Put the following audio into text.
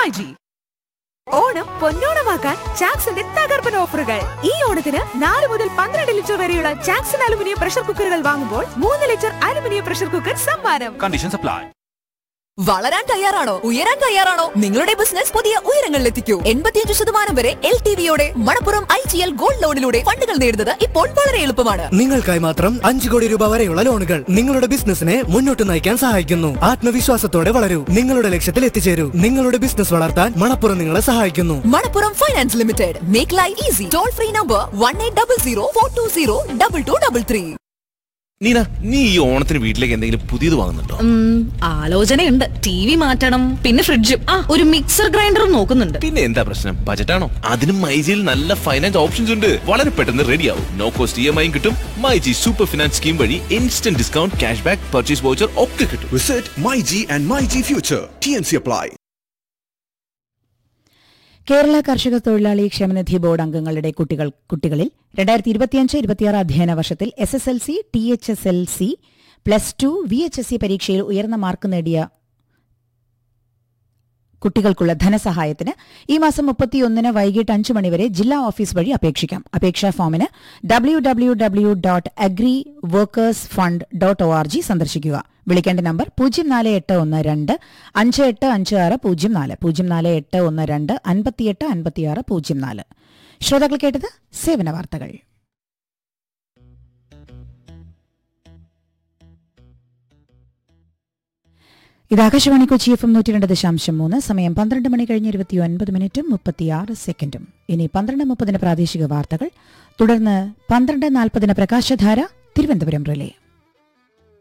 മൈജി ഓണം പൊന്നോണമാക്കാൻ ചാക്സിന്റെ തകർപ്പൻ ഓഫറുകൾ ഈ ഓണത്തിന് നാല് മുതൽ പന്ത്രണ്ട് ലിറ്റർ വരെയുള്ള ചാക്സൺ അലുമിനിയം പ്രഷർ കുക്കറുകൾ വാങ്ങുമ്പോൾ മൂന്ന് ലിറ്റർ അലുമിനിയം പ്രഷർ കുക്കർ സമ്മാനം Conditions apply. വളരാൻ തയ്യാറാണോ ഉയരാൻ തയ്യാറാണോ നിങ്ങളുടെ ബിസിനസ് പുതിയ ഉയരങ്ങളിൽ എത്തിക്കൂ എൺപത്തിയഞ്ച് ശതമാനം വരെ എൽ ടി വിയോടെ Manappuram I G L gold ലോണിലൂടെ ഫണ്ടുകൾ നേടുന്നത് ഇപ്പോൾ വളരെ എളുപ്പമാണ് നിങ്ങൾക്കായി മാത്രം അഞ്ചു കോടി രൂപ വരെയുള്ള ലോണുകൾ നിങ്ങളുടെ ബിസിനസിനെ മുന്നോട്ട് നയിക്കാൻ സഹായിക്കുന്നു ആത്മവിശ്വാസത്തോടെ വളരൂ നിങ്ങളുടെ ലക്ഷ്യത്തിൽ എത്തിച്ചേരൂ നിങ്ങളുടെ ബിസിനസ് വളർത്താൻ മണപ്പുറം നിങ്ങളെ സഹായിക്കുന്നു Manappuram finance limited make life easy toll free number one eight double zero four two zero double two double three നീന നീ ഈ ഓണത്തിന് വീട്ടിലേക്ക് എന്തെങ്കിലും പുതിയത് വാങ്ങുന്നുണ്ടോ ഉം, ആലോചനയുണ്ട് ടി വി മാറ്റണം പിന്നെ ഫ്രിഡ്ജും ആ ഒരു മിക്സർ ഗ്രൈൻഡറും നോക്കുന്നുണ്ട് പിന്നെ എന്താ പ്രശ്നം ബജറ്റാണോ അതിനും മൈജിയിൽ നല്ല ഫൈനാൻസ് ഓപ്ഷൻസ് ഉണ്ട് വളരെ പെട്ടെന്ന് റെഡി ആവും no cost E M I കിട്ടും മൈജി സൂപ്പർ ഫിനാൻസ് സ്കീം വഴി instant discount cashback purchase voucher ഒക്കെ കിട്ടും Visit MyG and MyG Future. TNC apply. Kerala കർഷക തൊഴിലാളി ക്ഷേമനിധി ബോർഡ് അംഗങ്ങളുടെ കുട്ടികൾ കുട്ടികളിൽ രണ്ടായിരത്തി ഇരുപത്തിയഞ്ച് ഇരുപത്തിയാറ് അധ്യയന വർഷത്തിൽ S S L C T H S L C plus two V H S C പരീക്ഷയിൽ ഉയർന്ന മാർക്ക് നേടിയ കുട്ടികൾക്കുള്ള ധനസഹായത്തിന് ഈ മാസം മുപ്പത്തിയൊന്നിന് വൈകിട്ട് അഞ്ച് മണിവരെ ജില്ലാ ഓഫീസ് വഴി അപേക്ഷിക്കാം അപേക്ഷാ ഫോമിന് W W W dot agri workers fund dot O R G സന്ദർശിക്കുക വിളിക്കേണ്ട നമ്പർ പൂജ്യം നാല് എട്ട് ഒന്ന് രണ്ട് അഞ്ച് എട്ട് അഞ്ച് ആറ് പൂജ്യം നാല് പൂജ്യം നാല് എട്ട് ഒന്ന് രണ്ട് അൻപത്തിയെട്ട് അൻപത്തിയാറ് പൂജ്യം നാല് ശ്രോതാക്കൾ കേട്ടത് സേവന വാർത്തകൾ ഇത് ആകാശവാണി കൊച്ചി എഫ് എം നൂറ്റി രണ്ട് ദശാംശം മൂന്ന് സമയം പന്ത്രണ്ട് മണി കഴിഞ്ഞ് ഇരുപത്തി ഒൻപത് മിനിറ്റും മുപ്പത്തിയാറ് സെക്കൻഡും ഇനി പന്ത്രണ്ട് മുപ്പതിന് പ്രാദേശിക വാർത്തകൾ തുടർന്ന് പന്ത്രണ്ട് നാൽപ്പതിന് പ്രകാശധാര തിരുവനന്തപുരം റിലേ